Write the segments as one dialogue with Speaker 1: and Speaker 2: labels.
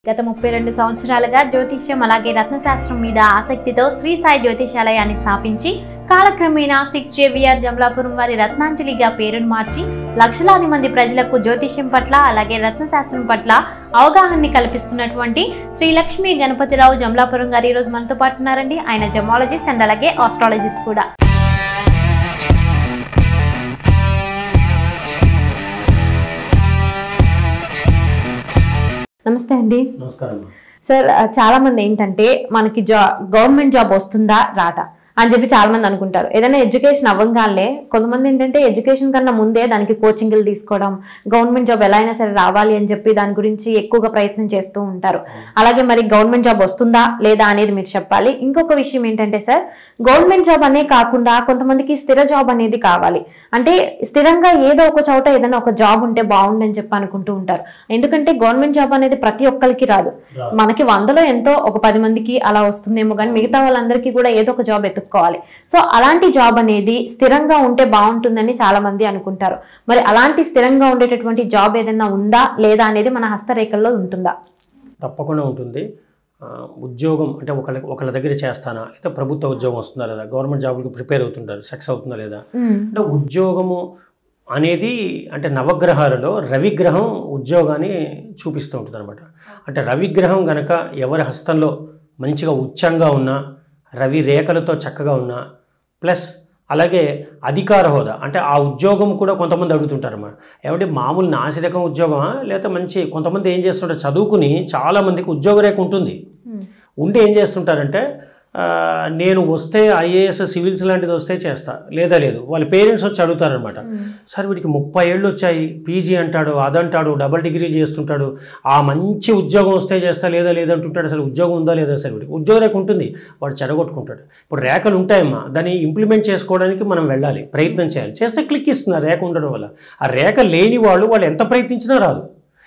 Speaker 1: గత ముప్పై రెండు సంవత్సరాలుగా జ్యోతిష్యం అలాగే రత్నశాస్త్రం మీద ఆసక్తితో శ్రీ సాయి జ్యోతిషాలయాన్ని స్థాపించి కాలక్రమేణా సిక్స్ జేవిఆర్ జమలాపురం వారి రత్నాంజలిగా పేరును మార్చి లక్షలాది మంది ప్రజలకు జ్యోతిష్యం పట్ల అలాగే రత్నశాస్త్రం పట్ల అవగాహనని కల్పిస్తున్నటువంటి శ్రీ లక్ష్మీ గణపతిరావు జమలాపురం గారు ఈరోజు మనతో పాటు ఉన్నారండి ఆయన జమాలజిస్ట్ అండ్ అలాగే ఆస్ట్రాలజిస్ట్ కూడా నమస్తే అండి
Speaker 2: నమస్కారం
Speaker 1: సార్ ఆ, చాలా మంది ఏంటంటే మనకి జా గవర్నమెంట్ జాబ్ వస్తుందా రాదా అని చెప్పి చాలా మంది అనుకుంటారు ఏదైనా ఎడ్యుకేషన్ అవ్వగానే కొంతమంది ఏంటంటే ఎడ్యుకేషన్ కన్నా ముందే దానికి కోచింగ్లు తీసుకోవడం గవర్నమెంట్ జాబ్ ఎలా అయినా సరే రావాలి అని చెప్పి దాని గురించి ఎక్కువగా ప్రయత్నం చేస్తూ ఉంటారు అలాగే మరి గవర్నమెంట్ జాబ్ వస్తుందా లేదా అనేది మీరు చెప్పాలి ఇంకొక విషయం ఏంటంటే సార్ గవర్నమెంట్ జాబ్ అనే కాకుండా కొంతమందికి స్థిర జాబ్ అనేది కావాలి అంటే స్థిరంగా ఏదో ఒక చోట ఏదైనా ఒక జాబ్ ఉంటే బాగుండని చెప్పి అనుకుంటూ ఉంటారు ఎందుకంటే గవర్నమెంట్ జాబ్ అనేది ప్రతి ఒక్కరికి రాదు మనకి వందలో ఎంతో ఒక పది మందికి అలా వస్తుందేమో కానీ మిగతా వాళ్ళందరికీ కూడా ఏదో ఒక జాబ్ ఎత్తుక్కోవాలి సో అలాంటి జాబ్ అనేది స్థిరంగా ఉంటే బాగుంటుందని చాలా మంది అనుకుంటారు మరి అలాంటి స్థిరంగా ఉండేటటువంటి జాబ్ ఏదైనా ఉందా లేదా అనేది మన హస్తరేఖల్లో ఉంటుందా
Speaker 2: తప్పకుండా ఉంటుంది ఆ, ఉద్యోగం అంటే ఒకళ్ళ ఒకళ్ళ దగ్గర చేస్తానా లేదా ప్రభుత్వ ఉద్యోగం వస్తుందా లేదా గవర్నమెంట్ జాబ్కి ప్రిపేర్ అవుతుంటారు సక్సెస్ అవుతుందా లేదా అంటే ఉద్యోగము అనేది అంటే నవగ్రహాలలో రవిగ్రహం ఉద్యోగాన్ని చూపిస్తూ ఉంటుంది అనమాట అంటే రవిగ్రహం గనక ఎవరి హస్తంలో మంచిగా ఉచ్చంగా ఉన్నా రవి రేఖలతో చక్కగా ఉన్నా ప్లస్ అలాగే అధికార హోదా అంటే ఆ ఉద్యోగం కూడా కొంతమంది అడుగుతుంటారు అన్నమాట ఏమంటే మామూలు నాసిరకం ఉద్యోగమా లేకపోతే మంచి కొంతమంది ఏం చేస్తుంటారు చదువుకుని చాలామందికి ఉద్యోగ రేఖ ఉంటుంది ఉండి ఏం చేస్తుంటారంటే ఆ, నేను వస్తే ఐఏఎస్ సివిల్స్ లాంటిది వస్తే చేస్తా లేదా లేదు వాళ్ళ పేరెంట్స్ వచ్చి అడుగుతారనమాట సార్ వీడికి ముప్పై ఏళ్ళు వచ్చాయి పీజీ అంటాడు అదంటాడు డబల్ డిగ్రీలు చేస్తుంటాడు ఆ మంచి ఉద్యోగం వస్తే చేస్తా లేదా లేదంటుంటాడు అసలు ఉద్యోగం ఉందా లేదా సార్ వీడికి ఉద్యోగ రేఖ ఉంటుంది వాడు చెడగొట్టుకుంటాడు ఇప్పుడు రేఖలు ఉంటాయమ్మా దాన్ని ఇంప్లిమెంట్ చేసుకోవడానికి మనం వెళ్ళాలి ప్రయత్నం చేయాలి చేస్తే క్లిక్ ఇస్తుంది ఆ రేఖ ఉండడం వల్ల ఆ రేఖ లేని వాళ్ళు వాళ్ళు ఎంత ప్రయత్నించినా రాదు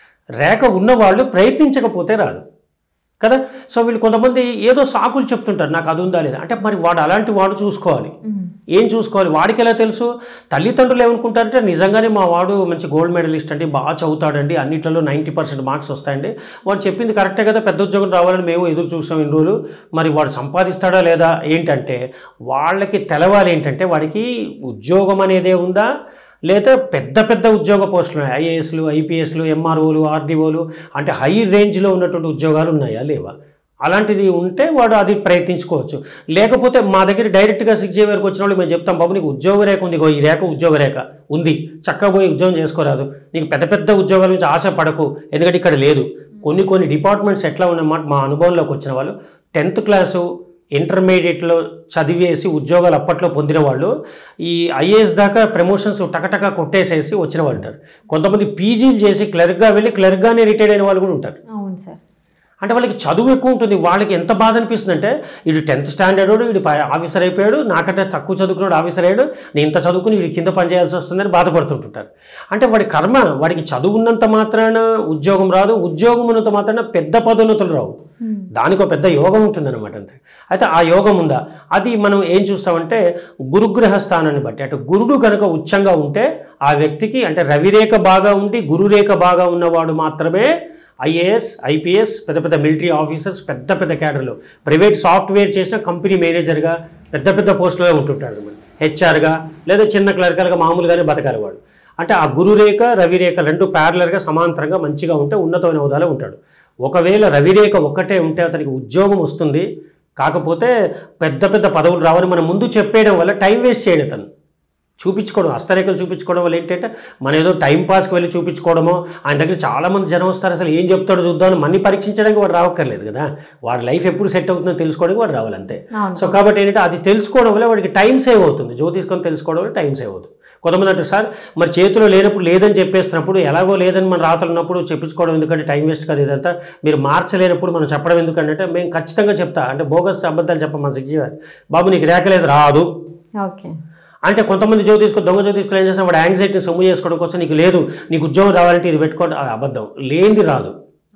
Speaker 2: రేఖ ఉన్నవాళ్ళు ప్రయత్నించకపోతే రాదు కదా సో వీళ్ళు కొంతమంది ఏదో సాకులు చెప్తుంటారు నాకు అది ఉందా లేదా అంటే మరి వాడు అలాంటి వాడు చూసుకోవాలి ఏం చూసుకోవాలి వాడికి ఎలా తెలుసు తల్లిదండ్రులు ఏమనుకుంటారంటే నిజంగానే మా వాడు మంచి గోల్డ్ మెడలిస్ట్ అండి బాగా చదువుతాడండి అన్నిట్లలో నైంటీ పర్సెంట్ మార్క్స్ వస్తాయండి వాడు చెప్పింది కరెక్టే కదా పెద్ద ఉద్యోగం రావాలని మేము ఎదురు చూసాం ఇన్ని రోజులు మరి వాడు సంపాదిస్తాడా లేదా ఏంటంటే వాళ్ళకి తెలవాలి ఏంటంటే వాడికి ఉద్యోగం అనేదే ఉందా లేదా పెద్ద పెద్ద ఉద్యోగ పోస్టులు ఉన్నాయి ఐఏఎస్లు ఐపీఎస్లు ఎంఆర్ఓలు ఆర్డీఓలు అంటే హై రేంజ్లో ఉన్నటువంటి ఉద్యోగాలు ఉన్నాయా లేవా అలాంటిది ఉంటే వాడు అది ప్రయత్నించుకోవచ్చు లేకపోతే మా దగ్గర డైరెక్ట్గా సిక్స్ జే వరకు వచ్చిన వాళ్ళు మేము చెప్తాం బాబు నీకు ఉద్యోగ రేఖ ఉంది ఇగో ఈ రేఖ ఉద్యోగ రేఖ ఉంది చక్కగా పోయి ఉద్యోగం చేసుకోరాదు నీకు పెద్ద పెద్ద ఉద్యోగాల నుంచి ఆశ పడకు ఎందుకంటే ఇక్కడ లేదు కొన్ని కొన్ని డిపార్ట్మెంట్స్ ఎట్లా ఉన్నమాట మా అనుభవంలోకి వచ్చిన వాళ్ళు టెన్త్ క్లాసు ఇంటర్మీడియట్లో చదివేసి ఉద్యోగాలు అప్పట్లో పొందిన వాళ్ళు ఈ ఐఏఎస్ దాకా ప్రమోషన్స్ టకటక కొట్టేసేసి వచ్చిన వాళ్ళు ఉంటారు కొంతమంది పీజీలు చేసి క్లర్క్గా వెళ్ళి క్లర్క్గానే రిటైర్డ్ అయిన వాళ్ళు కూడా ఉంటారు
Speaker 1: అవును సార్
Speaker 2: అంటే వాళ్ళకి చదువు ఎక్కువ ఉంటుంది వాళ్ళకి ఎంత బాధ అనిపిస్తుంది అంటే ఇటు టెన్త్ స్టాండర్డ్ వాడు వీడు పై- ఆఫీసర్ అయిపోయాడు నాకంటే తక్కువ చదువుకున్నాడు ఆఫీసర్ అయ్యాడు నేను ఇంత చదువుకుని వీడి కింద పనిచేయాల్సి వస్తుందని బాధపడుతుంటుంటారు అంటే వాడి కర్మ వాడికి చదువున్నంత మాత్రాన ఉద్యోగం రాదు ఉద్యోగం ఉన్నంత మాత్రాన పెద్ద పదోన్నతులు రావు దానికి ఒక పెద్ద యోగం ఉంటుందన్నమాట అంతే అయితే ఆ యోగం ఉందా అది మనం ఏం చూస్తామంటే గురుగ్రహ స్థానాన్ని బట్టి అంటే గురుడు కనుక ఉచ్చంగా ఉంటే ఆ వ్యక్తికి అంటే రవిరేఖ బాగా ఉండి గురురేఖ బాగా ఉన్నవాడు మాత్రమే ఐఏఎస్ ఐపీఎస్ పెద్ద పెద్ద మిలిటరీ ఆఫీసర్స్ పెద్ద పెద్ద క్యాడర్లు ప్రైవేట్ సాఫ్ట్వేర్ చేసిన కంపెనీ మేనేజర్గా పెద్ద పెద్ద పోస్టులో ఉంటుంటాడు అనమాట హెచ్ఆర్గా లేదా చిన్న క్లర్కల్గా మామూలుగానే బతకాలి వాడు అంటే ఆ గురురేఖ రవిరేఖ రెండు ప్యారలర్గా సమాంతరంగా మంచిగా ఉంటే ఉన్నతమైన హోదాలో ఉంటాడు ఒకవేళ రవిరేఖ ఒక్కటే ఉంటే అతనికి ఉద్యోగం వస్తుంది కాకపోతే పెద్ద పెద్ద పదవులు రావని మనం ముందు చెప్పేయడం వల్ల టైం వేస్ట్ చేయడు అతను చూపించుకోవడం హస్తరేఖలు చూపించుకోవడం వల్ల ఏంటంటే మన ఏదో టైం పాస్కి వెళ్ళి చూపించుకోవడమో ఆయన దగ్గర చాలామంది జనం వస్తారు అసలు ఏం చెప్తాడో చూద్దామని మన్ని పరీక్షించడానికి వాడు రావక్కర్లేదు కదా వాడి లైఫ్ ఎప్పుడు సెట్ అవుతుందో తెలుసుకోవడానికి వాడు రావాలి అంతే
Speaker 1: అవును.
Speaker 2: సో కాబట్టి ఏంటంటే అది తెలుసుకోవడం వల్ల వాడికి టైం సేవ్ అవుతుంది జ్యోతిష్కం తెలుసుకోవడం వల్ల టైం సేవ్ అవుతుంది కొంతమంది అంటారు సార్ మరి చేతిలో లేనప్పుడు లేదని చెప్పేస్తున్నప్పుడు ఎలాగో లేదని మన రాతలు ఉన్నప్పుడు చెప్పించుకోవడం ఎందుకంటే టైం వేస్ట్ కదా ఇదంతా మీరు మార్చలేనప్పుడు మనం చెప్పడం ఎందుకంటే మేము ఖచ్చితంగా చెప్తా అంటే బోగస్ అబద్ధాలు చెప్పం మా సిక్స్ బాబు నీకు రేఖ లేదు రాదు
Speaker 1: ఓకే
Speaker 2: అంటే కొంతమంది జ్యోతిష్కు దొంగ జ్యోతిష్కులు ఏం చేస్తారు వాడు యాంగ్జైటీని సొమ్ము చేసుకోవడం కోసం నీకు లేదు నీకు ఉద్యోగం రావాలంటే ఇది పెట్టుకోవడం అది అబద్ధం లేనిది రాదు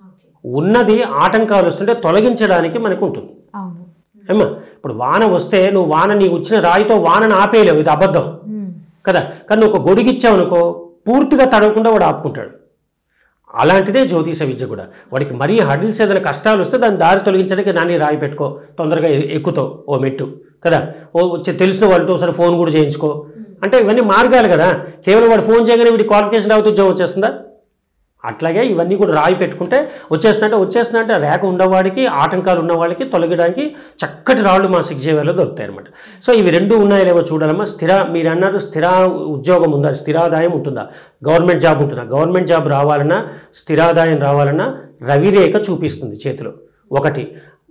Speaker 2: ఉన్నది ఆటంకాలు వస్తుంటే తొలగించడానికి మనకు ఉంటుంది
Speaker 1: అవును
Speaker 2: ఏమ్మా ఇప్పుడు వాన వస్తే నువ్వు వాన నీకు వచ్చిన రాయితో వానను ఆపేయలేవు ఇది అబద్ధం
Speaker 1: మ్మ్.
Speaker 2: కదా కానీ నువ్వు ఒక గొడుగిచ్చావు అనుకో పూర్తిగా తడవకుండా వాడు ఆపుకుంటాడు అలాంటిదే జ్యోతిష విద్య కూడా వాడికి మరీ హడిల్స్ ఏదైనా కష్టాలు వస్తే దాన్ని దారి తొలగించడానికి నాని రాయి పెట్టుకో తొందరగా ఎ- ఎక్కుతావు ఓ మెట్టు కదా ఓ చె- తెలిసిన వాళ్ళతో ఒకసారి ఫోన్ కూడా చేయించుకో అంటే ఇవన్నీ మార్గాలు కదా కేవలం వాడు ఫోన్ చేయగానే వీడి క్వాలిఫికేషన్ రావుతూ ఉద్యోగం వచ్చేస్తుందా అట్లాగే ఇవన్నీ కూడా రాయి పెట్టుకుంటే వచ్చేస్తుందంటే వచ్చేస్తుందంటే రేఖ ఉన్నవాడికి ఆటంకాలు ఉన్న వాళ్ళకి తొలగడానికి చక్కటి రాళ్ళు మా సిక్స్ జేవేలో దొరుకుతాయి అనమాట సో ఇవి రెండు ఉన్నాయో లేవో చూడాలమ్మా స్థిర మీరు అన్నారు స్థిర ఉద్యోగం ఉందా స్థిరాదాయం ఉంటుందా గవర్నమెంట్ జాబ్ ఉంటుందా గవర్నమెంట్ జాబ్ రావాలన్నా స్థిరాదాయం రావాలన్నా రవిరేఖ చూపిస్తుంది చేతిలో ఒకటి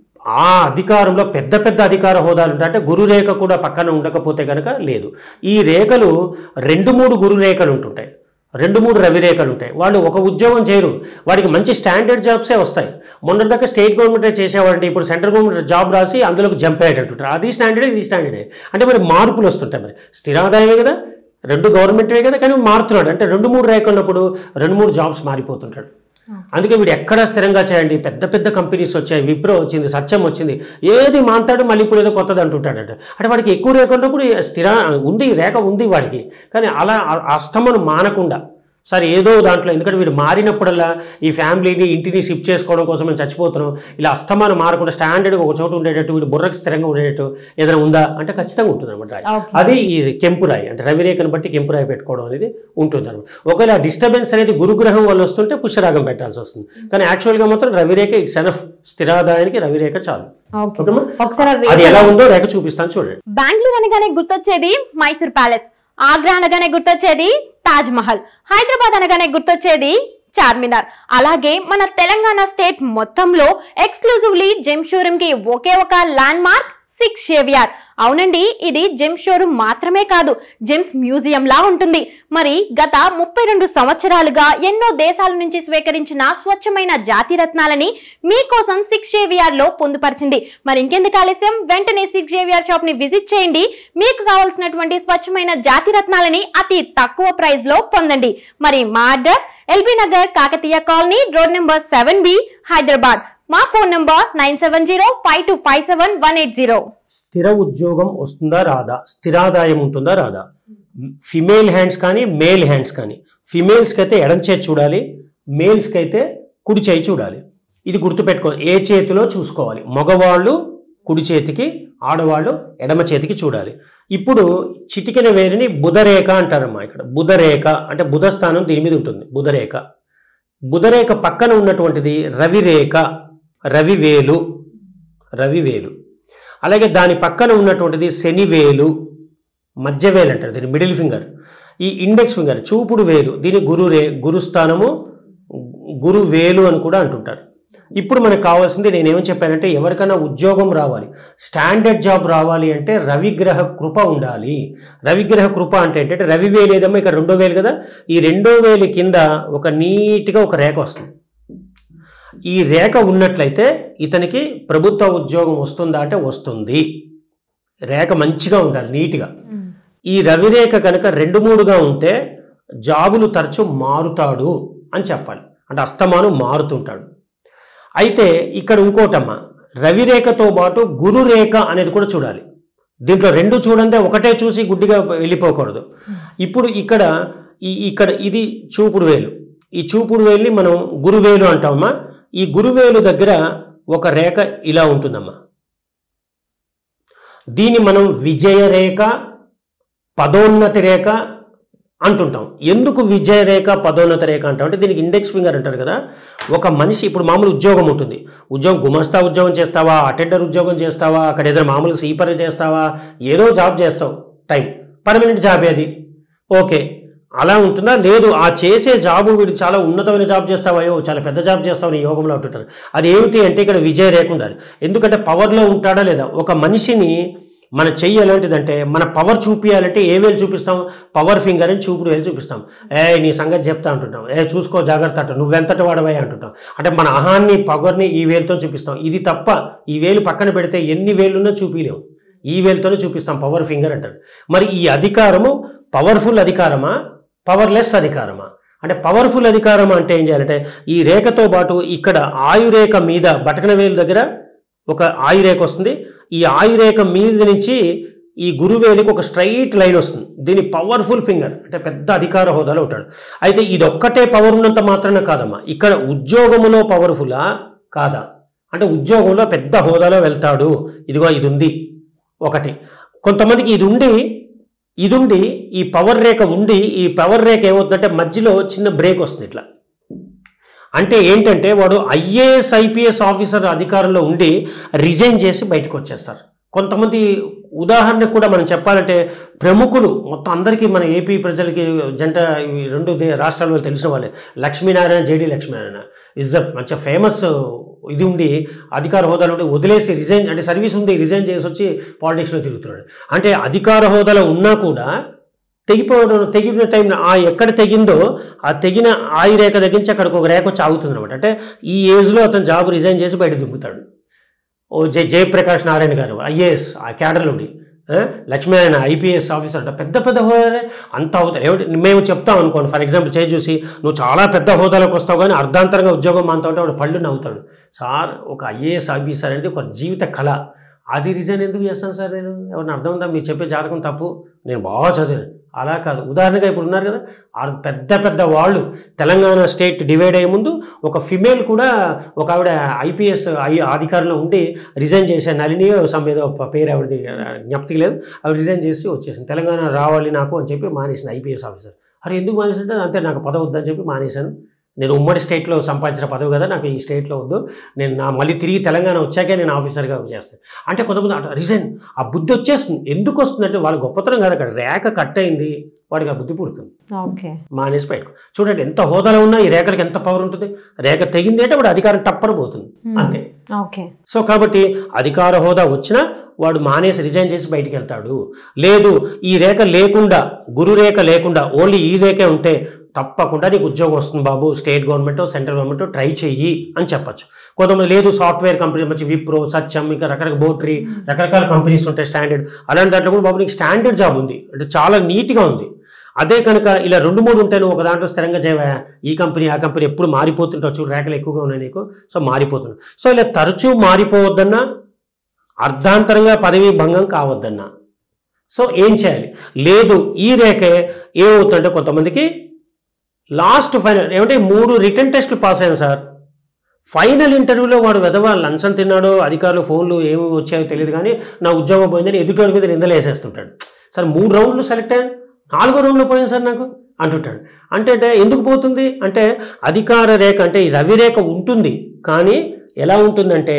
Speaker 2: ఆ అధికారంలో పెద్ద పెద్ద అధికార హోదాలు ఉంటాయి అంటే గురు రేఖ కూడా పక్కన ఉండకపోతే కనుక లేదు ఈ రేఖలు రెండు మూడు గురు రేఖలు ఉంటుంటాయి రెండు మూడు రవి రేఖలు ఉంటాయి వాళ్ళు ఒక ఉద్యోగం చేయరు వాడికి మంచి స్టాండర్డ్ జాబ్సే వస్తాయి మొన్నటిదాకా స్టేట్ గవర్నమెంట్ చేసేవాడంటే ఇప్పుడు సెంట్రల్ గవర్నమెంట్ జాబ్ రాసి అందులోకి జంప్ అయ్యేటట్టుంటారు అది స్టాండర్డ్ ఇది స్టాండర్డే అంటే మరి మార్పులు వస్తుంటాయి మరి స్థిరాదాయమే కదా రెండు గవర్నమెంటే కదా కానీ మారుతున్నాడు అంటే రెండు మూడు రేఖలు ఉన్నప్పుడు రెండు మూడు జాబ్స్ మారిపోతుంటాడు అందుకే వీడు ఎక్కడ స్థిరంగా చేయండి పెద్ద పెద్ద కంపెనీస్ వచ్చాయి విప్రో వచ్చింది సత్యం వచ్చింది ఏది మాంతాడు మళ్ళీ ఇప్పుడు ఏదో కొత్తది అంటుంటాడట అంటే వాడికి ఎక్కువ రేఖ ఉన్నప్పుడు స్థిర ఉంది రేఖ ఉంది వాడికి కానీ అలా ఆ- అస్తమను మానకుండా సరే ఏదో దాంట్లో ఎందుకంటే వీడు మారినప్పుడల్లా ఈ ఫ్యామిలీని ఇంటిని షిఫ్ట్ చేసుకోవడం కోసం మేము చచ్చిపోతున్నాం ఇలా అస్తమానం మారకుండా స్టాండర్డ్గా ఒక చోట ఉండేటట్టు వీడు బుర్రకు స్థిరంగా ఉండేటట్టు ఏదైనా ఉందా అంటే ఖచ్చితంగా ఉంటుంది అనమాట రాయి
Speaker 1: Okay.
Speaker 2: అది ఈ కెంపు రాయి అంటే రవిరేఖను బట్టి కెంపు రాయి పెట్టుకోవడం అనేది ఉంటుంది అనమాట ఒకవేళ డిస్టర్బెన్స్ అనేది గురుగ్రహం వల్ల వస్తుంటే పుష్యరాగం పెట్టాల్సి వస్తుంది కానీ యాక్చువల్గా మాత్రం రవిరేఖ ఇట్స్ ఎనఫ్ స్థిరాదాయానికి రవిరేఖ చాలు
Speaker 1: ఓకే
Speaker 2: ఓకేమా
Speaker 1: ఒకసారి ఆ
Speaker 2: అది
Speaker 1: రేఖ-
Speaker 2: ఎలా ఉందో రేఖ చూపిస్తాను చూడండి
Speaker 3: బెంగళూరు అనగానే గుర్తొచ్చేది మైసూర్ ప్యాలెస్ ఆగ్రా అనగానే గుర్తొచ్చేది తాజ్ మహల్ హైదరాబాద్ అనగానే గుర్తొచ్చేది చార్మినార్ అలాగే మన తెలంగాణ స్టేట్ మొత్తంలో ఎక్స్క్లూజివ్లీ జెమ్ షోరూమ్ కి ఒకే ఒక ల్యాండ్ మార్క్ సిక్స్ షేవియార్ అవునండి ఇది జెమ్ షోరూమ్ మాత్రమే కాదు జెమ్స్ మ్యూజియం లా ఉంటుంది మరి గత ముప్పై రెండు సంవత్సరాలుగా ఎన్నో దేశాల నుంచి స్వీకరించిన స్వచ్ఛమైన జాతి రత్నాలని మీకోసం సిక్స్ షేవియార్ లో పొందుపరిచింది మరి ఇంకెందుకు ఆలస్యం వెంటనే సిక్స్ షేవియార్ షాప్ ని విజిట్ చేయండి మీకు కావాల్సినటువంటి స్వచ్ఛమైన జాతి రత్నాలని అతి తక్కువ ప్రైస్ లో పొందండి మరి మా address L B Nagar Kakatiya colony road number seven B Hyderabad మా phone number nine seven zero five two five seven one eight zero
Speaker 2: స్థిర ఉద్యోగం వస్తుందా రాదా స్థిరాదాయం ఉంటుందా రాదా ఫిమేల్ హ్యాండ్స్ కానీ మేల్ హ్యాండ్స్ కానీ ఫిమేల్స్కి అయితే ఎడం చేతి చూడాలి మేల్స్కి అయితే కుడి చేయి చూడాలి ఇది గుర్తుపెట్టుకో ఏ చేతిలో చూసుకోవాలి మగవాళ్ళు కుడి చేతికి ఆడవాళ్ళు ఎడమ చేతికి చూడాలి ఇప్పుడు చిటికెన వేరిని బుధరేఖ అంటారమ్మా ఇక్కడ బుధరేఖ అంటే బుధ స్థానం దీని మీద ఉంటుంది బుధరేఖ బుధరేఖ పక్కన ఉన్నటువంటిది రవిరేఖ రవివేలు రవివేలు అలాగే దాని పక్కన ఉన్నటువంటిది శనివేలు మధ్యవేలు అంటారు దీని మిడిల్ ఫింగర్ ఈ ఇండెక్స్ ఫింగర్ చూపుడు వేలు దీని గురురే గురుస్థానము గురు వేలు అని కూడా అంటుంటారు ఇప్పుడు మనకు కావాల్సింది నేనేమని చెప్పానంటే ఎవరికైనా ఉద్యోగం రావాలి స్టాండర్డ్ జాబ్ రావాలి అంటే రవిగ్రహ కృప ఉండాలి రవిగ్రహ కృప అంటే ఏంటంటే రవి వేలు ఏదమ్మా ఇక్కడ రెండో వేలు కదా ఈ రెండో వేలు కింద ఒక నీట్గా ఒక రేఖ వస్తుంది ఈ రేఖ ఉన్నట్లయితే ఇతనికి ప్రభుత్వ ఉద్యోగం వస్తుందా అంటే వస్తుంది రేఖ మంచిగా ఉండాలి నీట్గా ఈ రవిరేఖ కనుక రెండు మూడుగా ఉంటే జాబులు తరచు మారుతాడు అని చెప్పాలి అంటే అస్తమానం మారుతుంటాడు అయితే ఇక్కడ ఇంకోటమ్మా రవిరేఖతో పాటు గురురేఖ అనేది కూడా చూడాలి దీంట్లో రెండు చూడండి ఒకటే చూసి గుడ్డిగా వెళ్ళిపోకూడదు ఇప్పుడు ఇక్కడ ఈ ఇక్కడ ఇది చూపుడు వేలు ఈ చూపుడు వేలుని మనం గురువేలు అంటామమ్మా ఈ గురువేలు దగ్గర ఒక రేఖ ఇలా ఉంటుందమ్మా దీన్ని మనం విజయరేఖ పదోన్నతి రేఖ అంటుంటాం ఎందుకు విజయ రేఖ పదోన్నత రేఖ అంటాం అంటే దీనికి ఇండెక్స్ ఫింగర్ అంటారు కదా ఒక మనిషి ఇప్పుడు మామూలు ఉద్యోగం ఉంటుంది ఉద్యోగం గుమస్తా ఉద్యోగం చేస్తావా అటెండర్ ఉద్యోగం చేస్తావా అక్కడ ఏదైనా మామూలు సీపర్ చేస్తావా ఏదో జాబ్ చేస్తావు టైం పర్మనెంట్ జాబే అది ఓకే అలా ఉంటుందా లేదు ఆ చేసే జాబు వీడు చాలా ఉన్నతమైన జాబ్ చేస్తావో చాలా పెద్ద జాబ్ చేస్తావని యోగంలో అంటుంటారు అది ఏమిటి అంటే ఇక్కడ విజయ రేఖ ఉండాలి ఎందుకంటే పవర్లో ఉంటాడా లేదా ఒక మనిషిని మన చెయ్యి ఎలాంటిదంటే మన పవర్ చూపించాలంటే ఏ వేలు చూపిస్తాం పవర్ ఫింగర్ అని చూపుడు వేలు చూపిస్తాం ఏ నీ సంగతి చెప్తా అంటుంటాం ఏ చూసుకో జాగ్రత్త అంటాం నువ్వెంతటి వాడవే అంటుంటాం అంటే మన అహాన్ని పవర్ని ఈ వేలుతో చూపిస్తాం ఇది తప్ప ఈ వేలు పక్కన పెడితే ఎన్ని వేలున్నా చూపించలేము ఈ వేలుతోనే చూపిస్తాం పవర్ ఫింగర్ అంటారు మరి ఈ అధికారము పవర్ఫుల్ అధికారమా పవర్లెస్ అధికారమా అంటే పవర్ఫుల్ అధికారం అంటే ఏం చేయాలంటే ఈ రేఖతో పాటు ఇక్కడ ఆయురేఖ మీద బటకన వేలు దగ్గర ఒక ఆయురేఖ వస్తుంది ఈ ఆయురేఖ మీద నుంచి ఈ గురువేలికి ఒక స్ట్రైట్ లైన్ వస్తుంది దీని పవర్ఫుల్ ఫింగర్ అంటే పెద్ద అధికార హోదాలో ఉంటాడు అయితే ఇది ఒక్కటే పవర్ ఉన్నంత మాత్రాన కాదమ్మా ఇక్కడ ఉద్యోగములో పవర్ఫులా కాదా అంటే ఉద్యోగంలో పెద్ద హోదాలో వెళ్తాడు ఇదిగో ఇది ఉంది ఒకటి కొంతమందికి ఇది ఉండి ఇది ఉండి ఈ పవర్ రేఖ ఉండి ఈ పవర్ రేఖ ఏమవుతుందంటే మధ్యలో చిన్న బ్రేక్ వస్తుంది ఇట్లా అంటే ఏంటంటే వాడు ఐఏఎస్ ఐపీఎస్ ఆఫీసర్ అధికారంలో ఉండి రిజైన్ చేసి బయటకు వచ్చేస్తారు కొంతమంది ఉదాహరణకు కూడా మనం చెప్పాలంటే ప్రముఖులు మొత్తం అందరికీ మన ఏపీ ప్రజలకి జంట ఇవి రెండు దే- రాష్ట్రాల వాళ్ళు తెలిసిన వాళ్ళే Lakshminarayana J D Lakshminarayana is the మంచి ఫేమస్ ఇది ఉండి అధికార హోదాలో ఉండి వదిలేసి రిజైన్ అంటే సర్వీస్ ఉంది రిజైన్ చేసి వచ్చి పాలిటిక్స్లో తిరుగుతున్నాడు అంటే అధికార హోదాలో ఉన్నా కూడా తెగిపోవడం తెగిన టైం ఆ ఎక్కడ తెగిందో ఆ తెగిన ఆయి రేఖ తగ్గించి అక్కడికి ఒక రేఖ వచ్చి ఆగుతుంది అనమాట అంటే ఈ ఏజ్లో అతను జాబ్ రిజైన్ చేసి బయట దుంకుతాడు ఓ జయ జయప్రకాష్ నారాయణ గారు ఐఏఎస్ ఆ క్యాడర్లోని ఆ, లక్ష్మీనారాయణ ఐపీఎస్ ఆఫీసర్ అంట పెద్ద పెద్ద హోదాలే అంత హోదా ఏమిటి మేము చెప్తాం అనుకోండి ఫర్ ఎగ్జాంపుల్ చేయి చూసి నువ్వు చాలా పెద్ద హోదాలోకి వస్తావు కానీ అర్ధాంతరంగా ఉద్యోగం మాంతా ఉంటే వాడు పళ్ళు నవ్వుతాడు సార్ ఒక ఐఏఎస్ ఆఫీసర్ అంటే ఒక జీవిత కళ అది రిజైన్ ఎందుకు చేస్తాను సార్ నేను ఎవరిని అర్థం ఉందా మీరు చెప్పే జాతకం తప్పు నేను బాగా చదివాను అలా కాదు ఉదాహరణగా ఇప్పుడు ఉన్నారు కదా ఆ పెద్ద పెద్ద వాళ్ళు తెలంగాణ స్టేట్ డివైడ్ అయ్యే ముందు ఒక ఫిమేల్ కూడా ఒక ఆవిడ ఐపీఎస్ ఐ అధికారంలో ఉండి రిజైన్ చేసే నలిని సమ్ ఏదో ప- పేరు ఆవిడది జ్ఞప్తికి లేదు ఆవిడ రిజైన్ చేసి వచ్చేసింది తెలంగాణ రావాలి నాకు అని చెప్పి మానేసింది ఐపీఎస్ ఆఫీసర్ అరే ఎందుకు మానేసింటే అంతే నాకు పదవి వద్దని చెప్పి మానేశాను నేను ఉమ్మడి స్టేట్లో సంపాదించిన పదవి కదా నాకు ఈ స్టేట్లో వద్దు నేను నా మళ్ళీ తిరిగి తెలంగాణ వచ్చాకే నేను ఆఫీసర్గా చేస్తాను అంటే కొంతమంది అట రిజైన్ ఆ బుద్ధి వచ్చేస్తుంది ఎందుకు వస్తుందంటే వాళ్ళ గొప్పతనం కాదు అక్కడ రేఖ కట్ అయింది వాడికి ఆ బుద్ధి పుడుతుంది
Speaker 1: ఓకే
Speaker 2: మానేసి బయటకు చూడండి ఎంత హోదాలో ఉన్నా ఈ రేఖలకు ఎంత పవర్ ఉంటుంది రేఖ తెగింది అంటే వాడు అధికారం టప్పన పోతుంది అంతే
Speaker 1: ఓకే
Speaker 2: సో కాబట్టి అధికార హోదా వచ్చినా వాడు మానేసి రిజైన్ చేసి బయటికి వెళ్తాడు లేదు ఈ రేఖ లేకుండా గురు రేఖ లేకుండా ఓన్లీ ఈ రేఖే ఉంటే తప్పకుండా నీకు ఉద్యోగం వస్తుంది బాబు state government central government try చెయ్యి అని చెప్పొచ్చు కొంతమంది లేదు సాఫ్ట్వేర్ కంపెనీ మంచి విప్రో సత్యం ఇంకా రకరకాల బోట్రీ రకరకాల కంపెనీస్ ఉంటాయి స్టాండర్డ్ అలాంటి దాంట్లో కూడా బాబు నీకు స్టాండర్డ్ జాబ్ ఉంది అంటే చాలా నీట్గా ఉంది అదే కనుక ఇలా రెండు మూడు ఉంటే నువ్వు ఒక దాంట్లో స్థిరంగా చేయవా ఈ కంపెనీ ఆ కంపెనీ ఎప్పుడు మారిపోతుంటావు చూడు రేఖలు ఎక్కువగా ఉన్నాయి నీకు సో మారిపోతున్నావు సో ఇలా తరచూ మారిపోవద్దన్నా అర్ధాంతరంగా పదవి భంగం కావద్దన్నా సో ఏం చేయాలి లేదు ఈ రేఖే ఏమవుతుందంటే కొంతమందికి లాస్ట్ ఫైనల్ ఏమంటే మూడు రిటర్న్ టెస్టులు పాస్ అయ్యాను సార్ ఫైనల్ ఇంటర్వ్యూలో వాడు వెధవ లంచం తిన్నాడో అధికారులు ఫోన్లు ఏమి వచ్చాయో తెలియదు కానీ నా ఉద్యోగం పోయిందని ఎదుటి మీద నిందలు వేసేస్తుంటాడు సార్ మూడు రౌండ్లు సెలెక్ట్ అయ్యాను నాలుగో రౌండ్లో పోయింది సార్ నాకు అంటుంటాడు అంటే అంటే ఎందుకు పోతుంది అంటే అధికార రేఖ అంటే ఈ రవి రేఖ ఉంటుంది కానీ ఎలా ఉంటుందంటే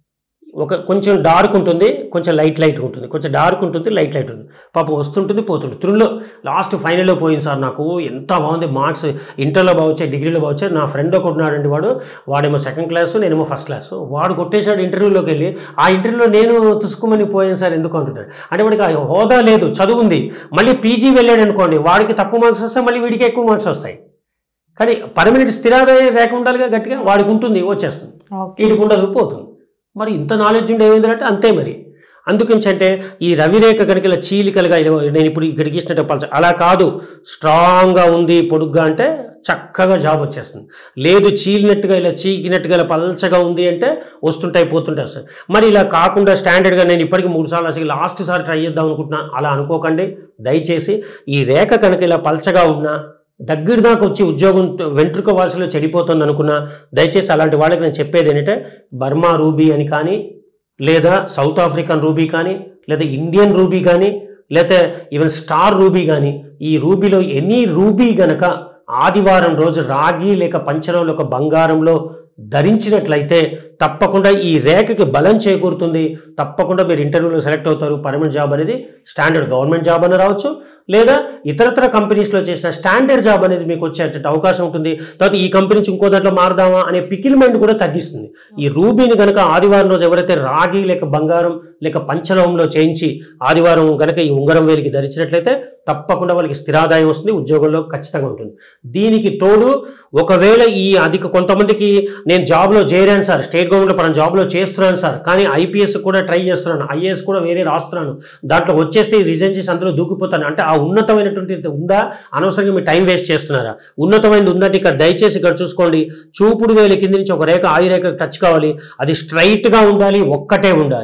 Speaker 2: ఒక కొంచెం డార్క్ ఉంటుంది కొంచెం లైట్ లైట్ ఉంటుంది కొంచెం డార్క్ ఉంటుంది లైట్ లైట్ ఉంటుంది పాపం వస్తుంటుంది పోతుంది త్రుల్లో లాస్ట్ ఫైనల్లో పోయింది సార్ నాకు ఎంత బాగుంది మార్క్స్ ఇంటర్లో బాగొచ్చాయి డిగ్రీలో బాగొచ్చాయి నా ఫ్రెండ్ ఒకటి ఉన్నాడండి వాడు వాడేమో సెకండ్ క్లాస్ నేనేమో ఫస్ట్ క్లాస్ వాడు కొట్టేశాడు ఇంటర్వ్యూలోకి వెళ్ళి ఆ ఇంటర్వ్యూలో నేను తుసుకుమని పోయాను సార్ ఎందుకు అంటున్నాడు అంటే వాడికి ఆ హోదా లేదు చదువు ఉంది మళ్ళీ పీజీ వెళ్ళాడు అనుకోండి వాడికి తక్కువ మార్క్స్ వస్తాయి మళ్ళీ వీడికి ఎక్కువ మార్క్స్ వస్తాయి కానీ పర్మనెంట్ స్థిరాదాయం రేఖ ఉండాలిగా గట్టిగా వాడికి ఉంటుంది వచ్చేస్తుంది
Speaker 1: ఓకే
Speaker 2: వీడికి ఉండదు పోతుంది మరి ఇంత నాలెడ్జ్ ఉండే ఏమైందంటే అంతే మరి అందుకని అంటే ఈ రవిరేఖ కనుక ఇలా చీలికలుగా ఇలా నేను ఇప్పుడు ఇక్కడ గీసినట్టు పలచ అలా కాదు స్ట్రాంగ్గా ఉంది పొడుగ్గా అంటే చక్కగా జాబ్ వచ్చేస్తుంది లేదు చీలినట్టుగా ఇలా చీకినట్టుగా ఇలా పలచగా ఉంది అంటే వస్తుంటాయి పోతుంటాయి వస్తాయి మరి ఇలా కాకుండా స్టాండర్డ్గా నేను ఇప్పటికి మూడు సార్లు అసలు లాస్ట్ సారి ట్రై చేద్దాం అనుకుంటున్నాను అలా అనుకోకండి దయచేసి ఈ రేఖ కనుక ఇలా పలచగా ఉన్నా దగ్గర దాకా వచ్చి ఉద్యోగం వెంట్రుక వాసులో చెడిపోతుంది అనుకున్నా దయచేసి అలాంటి వాళ్ళకి నేను చెప్పేది ఏంటంటే బర్మా రూబీ అని కానీ లేదా సౌత్ ఆఫ్రికన్ రూబీ కానీ లేదా ఇండియన్ రూబీ కానీ లేదా ఈవెన్ స్టార్ రూబీ కానీ ఈ రూబీలో ఎనీ రూబీ గనక ఆదివారం రోజు రాగి లేక పంచరంలో ఒక బంగారంలో ధరించినట్లయితే తప్పకుండా ఈ రేఖకి బలం చేకూరుతుంది తప్పకుండా మీరు ఇంటర్వ్యూలో సెలెక్ట్ అవుతారు పర్మనెంట్ జాబ్ అనేది స్టాండర్డ్ గవర్నమెంట్ జాబ్ అని రావచ్చు లేదా ఇతరత్ర కంపెనీస్లో చేసిన స్టాండర్డ్ జాబ్ అనేది మీకు వచ్చేటట్టు అవకాశం ఉంటుంది తర్వాత ఈ కంపెనీ నుంచి ఇంకో దాంట్లో మారదామా అనే పికిల్మెంట్ కూడా తగ్గిస్తుంది ఈ రూబీని కనుక ఆదివారం రోజు ఎవరైతే రాగి లేక బంగారం లేక పంచలోహంలో చేయించి ఆదివారం కనుక ఈ ఉంగరం వేలికి ధరించినట్లయితే తప్పకుండా వాళ్ళకి స్థిరాదాయం వస్తుంది ఉద్యోగంలో ఖచ్చితంగా ఉంటుంది దీనికి తోడు ఒకవేళ ఈ అధిక కొంతమందికి నేను జాబ్లో చేరాను సార్ స్టేట్ గవర్నమెంట్ పరం జాబ్లో చేస్తున్నాను సార్ కానీ ఐపీఎస్ కూడా ట్రై చేస్తున్నాను ఐఏఎస్ కూడా వేరే రాస్తున్నాను దాంట్లో వచ్చేస్తే రిజైన్ చేసి అందులో దూకిపోతాను అంటే ఆ ఉన్నతమైనటువంటి ఉందా అనవసరంగా మీరు టైం వేస్ట్ చేస్తున్నారా ఉన్నతమైనది ఉందంటే ఇక్కడ దయచేసి ఇక్కడ చూసుకోండి చూపుడు వేలి కింద నుంచి ఒక రేఖ ఆయి రేఖ టచ్ కావాలి అది స్ట్రైట్గా ఉండాలి ఒక్కటే ఉండాలి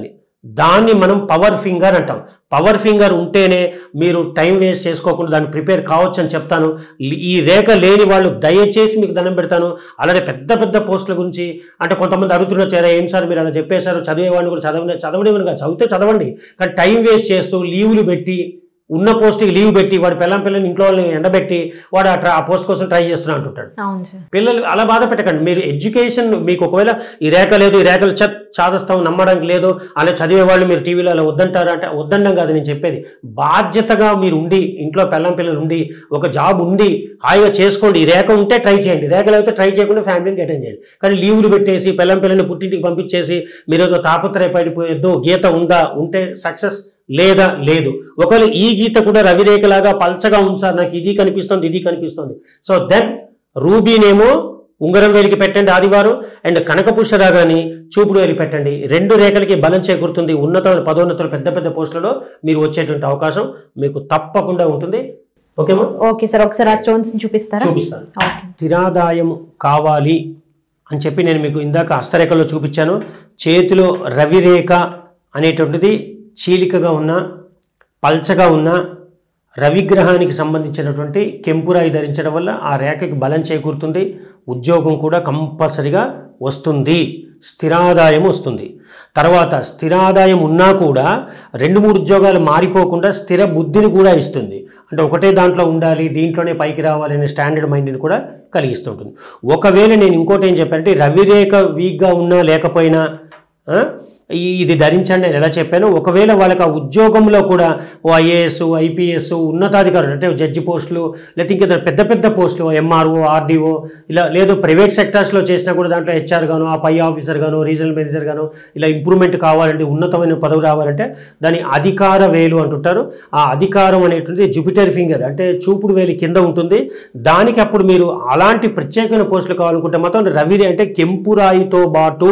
Speaker 2: దాన్ని మనం పవర్ ఫింగర్ అంటాం పవర్ ఫింగర్ ఉంటేనే మీరు టైం వేస్ట్ చేసుకోకుండా దాన్ని ప్రిపేర్ కావచ్చు అని చెప్తాను ఈ- ఈ రేఖ లేని వాళ్ళు దయచేసి మీకు దండం పెడతాను అలానే పెద్ద పెద్ద పోస్టుల గురించి అంటే కొంతమంది అడుగుతున్న చేరా ఏం సార్ మీరు అలా చెప్పేశారు చదివేవాడిని కూడా చదవని చదవడం కాదు చదివితే చదవండి కానీ టైం వేస్ట్ చేస్తూ లీవులు పెట్టి ఉన్న పోస్ట్కి లీవ్ పెట్టి వాడు పిల్లం పిల్లల్ని ఇంట్లో వాళ్ళని ఎండబెట్టి వాడు ఆ ట్రా- ఆ పోస్ట్ కోసం ట్రై చేస్తున్నా అంటుంటాడు
Speaker 1: అవును సార్
Speaker 2: పిల్లలు అలా బాధ పెట్టకండి మీరు ఎడ్యుకేషన్ మీకు ఒకవేళ ఈ రేఖ లేదు ఈ రేఖలు చ చాదస్తాం నమ్మడానికి లేదు అలా చదివే వాళ్ళు మీరు టీవీలో అలా వద్దంటారు అంటే వద్దడం కాదు నేను చెప్పేది బాధ్యతగా మీరు ఉండి ఇంట్లో పిల్లం పిల్లలు ఉండి ఒక జాబ్ ఉంది హాయిగా చేసుకోండి ఈ రేఖ ఉంటే ట్రై చేయండి రేఖలు అయితే ట్రై చేయకుండా ఫ్యామిలీని అటెండ్ చేయండి కానీ లీవులు పెట్టేసి పిల్లం పిల్లల్ని పుట్టింటికి పంపించేసి మీరు ఏదో తాపత్రయపడిపోయేదో గీత ఉందా ఉంటే సక్సెస్ లేదా లేదు ఒకవేళ ఈ గీత కూడా రవిరేఖలాగా పల్చగా ఉంది సార్ నాకు ఇది కనిపిస్తుంది ఇది కనిపిస్తుంది సో దెన్ రూబీనేమో ఉంగరం వేలికి పెట్టండి ఆదివారం అండ్ కనకపుష్యరాగాని చూపుడు వేలికి పెట్టండి రెండు రేఖలకి బలం చేకూరుతుంది ఉన్నత పదోన్నతులు పెద్ద పెద్ద పోస్టులలో మీరు వచ్చేటువంటి అవకాశం మీకు తప్పకుండా ఉంటుంది ఓకేమా
Speaker 1: ఓకే సార్ ఒకసారి ఆ స్టోన్స్ చూపిస్తారా
Speaker 2: చూపిస్తాను
Speaker 1: ఓకే
Speaker 2: స్థిరాదాయం కావాలి అని చెప్పి నేను మీకు ఇందాక హస్తరేఖలో చూపించాను చేతిలో రవిరేఖ అనేటువంటిది చీలికగా ఉన్న పల్చగా ఉన్న రవిగ్రహానికి సంబంధించినటువంటి కెంపురాయి ధరించడం వల్ల ఆ రేఖకి బలం చేకూరుతుంది ఉద్యోగం కూడా కంపల్సరిగా వస్తుంది స్థిరాదాయం వస్తుంది తర్వాత స్థిరాదాయం ఉన్నా కూడా రెండు మూడు ఉద్యోగాలు మారిపోకుండా స్థిర బుద్ధిని కూడా ఇస్తుంది అంటే ఒకటే దాంట్లో ఉండాలి దీంట్లోనే పైకి రావాలి అనే స్టాండర్డ్ మైండ్ని కూడా కలిగిస్తుంటుంది ఒకవేళ నేను ఇంకోటి ఏం చెప్పానంటే రవిరేఖ వీక్గా ఉన్నా లేకపోయినా ఆ, ఈ- ఇది ధరించండి నేను ఎలా చెప్పాను ఒకవేళ వాళ్ళకి ఆ ఉద్యోగంలో కూడా ఓ ఐఏఎస్ ఐపీఎస్ ఉన్నతాధికారులు అంటే జడ్జి పోస్టులు లేకపోతే ఇంకా పెద్ద పెద్ద పోస్టులు ఎంఆర్ఓ ఆర్డీఓ ఇలా లేదు ప్రైవేట్ సెక్టార్స్లో చేసినా కూడా దాంట్లో హెచ్ఆర్ గాను ఆ పై ఆఫీసర్ గాను రీజనల్ మేనేజర్ గాను ఇలా ఇంప్రూవ్మెంట్ కావాలంటే ఉన్నతమైన పదవి రావాలంటే దాని అధికార వేలు అంటుంటారు ఆ అధికారం అనేటువంటిది జూపిటర్ ఫింగర్ అంటే చూపుడు వేలి కింద ఉంటుంది దానికి అప్పుడు మీరు అలాంటి ప్రత్యేకమైన పోస్టులు కావాలనుకుంటే మాత్రం రవి అంటే కెంపు రాయితో పాటు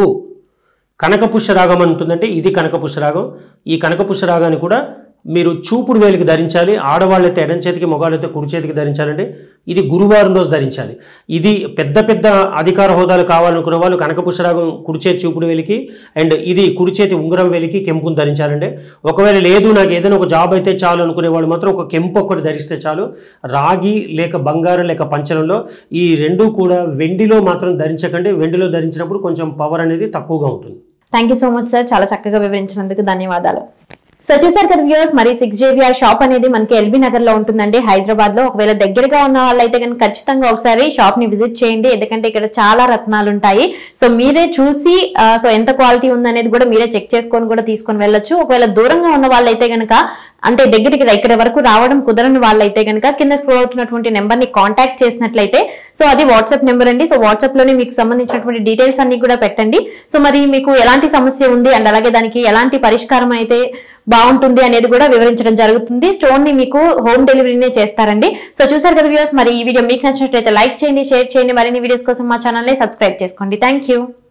Speaker 2: కనకపుష్య రాగం అని ఉంటుందంటే ఇది కనకపుష్య రాగం ఈ కనకపుష్య రాగాన్ని కూడా మీరు చూపుడు వేలికి ధరించాలి ఆడవాళ్ళైతే ఎడం చేతికి మగవాళ్ళైతే కుడి చేతికి ధరించాలండి ఇది గురువారం రోజు ధరించాలి ఇది పెద్ద పెద్ద అధికార హోదాలు కావాలనుకునే వాళ్ళు కనకపుష్య రాగం కుడి చేతి చూపుడు వేలికి అండ్ ఇది కుడి చేతి ఉంగరం వేలికి కెంపును ధరించాలండి ఒకవేళ లేదు నాకు ఏదైనా ఒక జాబ్ అయితే చాలు అనుకునే వాళ్ళు మాత్రం ఒక కెంపు ఒక్కటి ధరిస్తే చాలు రాగి లేక బంగారం లేక పంచలంలో ఈ రెండు కూడా వెండిలో మాత్రం ధరించకండి వెండిలో ధరించినప్పుడు కొంచెం పవర్ అనేది తక్కువగా ఉంటుంది
Speaker 1: thank you so much sir చాలా చక్కగా వివరించినందుకు ధన్యవాదాలు సో చూసారు కదా వ్యూవర్స్ మరి సిక్స్ జేవిఆర్ షాప్ అనేది మనకి ఎల్బీ నగర్ లో ఉంటుందండి హైదరాబాద్ లో ఒకవేళ దగ్గరగా ఉన్న వాళ్ళైతే కనుక ఖచ్చితంగా ఒకసారి షాప్ ని విజిట్ చేయండి ఎందుకంటే ఇక్కడ చాలా రత్నాలు ఉంటాయి సో మీరే చూసి ఆ, సో ఎంత క్వాలిటీ ఉందనేది కూడా మీరే చెక్ చేసుకొని కూడా తీసుకొని వెళ్ళొచ్చు ఒకవేళ దూరంగా ఉన్న వాళ్ళైతే కనుక అంటే దగ్గరికి ఇక్కడ వరకు రావడం కుదరని వాళ్ళైతే కనుక కింద స్క్రోల్ అవుతున్నటువంటి నెంబర్ ని కాంటాక్ట్ చేసినట్లయితే సో అది వాట్సాప్ నెంబర్ అండి సో వాట్సాప్ లోనే మీకు సంబంధించినటువంటి డీటెయిల్స్ అన్ని కూడా పెట్టండి సో మరి మీకు ఎలాంటి సమస్య ఉంది అండ్ అలాగే దానికి ఎలాంటి పరిష్కారం అయితే బాగుంటుంది అనేది కూడా వివరించడం జరుగుతుంది స్టోన్ ని మీకు హోమ్ డెలివరీనే చేస్తారండి సో చూసారు కదా వ్యూస్ మరి ఈ వీడియో మీకు నచ్చినట్లయితే లైక్ చేయండి షేర్ చేయండి మరిన్ని వీడియోస్ కోసం మా ఛానల్ ని సబ్స్క్రైబ్ చేసుకోండి థ్యాంక్ యూ